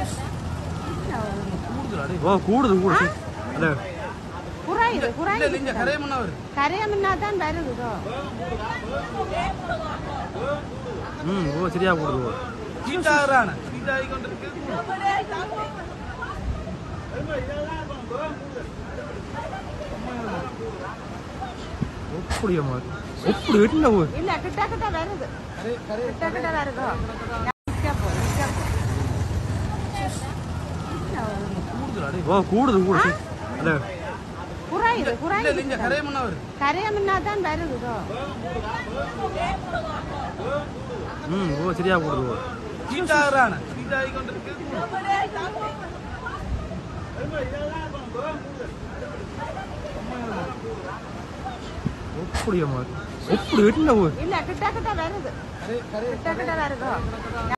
ஓ கூடுது கூடுது அல்ல குறையுது குறையுது கரையமுன்னா வருது கரையம்னா தான் வருது இதோ. ம் ஓ சரியா கூடுது ஓ ஹீட்டாகிறான ஹீட் ஆகி கொண்டிருக்கு எப்படியம்மா எப்படி வெட்டின ஓ இல்ல கிட்ட கிட்ட வருது கிட்ட கிட்ட வருதோ நிக்க போ, நிக்க போ. ஓ கூடுது கூடுது அல்ல குறையுது குறையுது இங்க கரையமுன்னா வருது கரையம்னா தான் வருது இதோ. ம் ஓ சரியா கூடுது ஓ ஹீட்டாகிறான ஹீட் ஆகி கொண்டிருக்கு எப்படியம்மா எப்படி வெட்டின ஓ இல்ல கிட்ட கிட்ட வருது கிட்ட கிட்ட வருதோ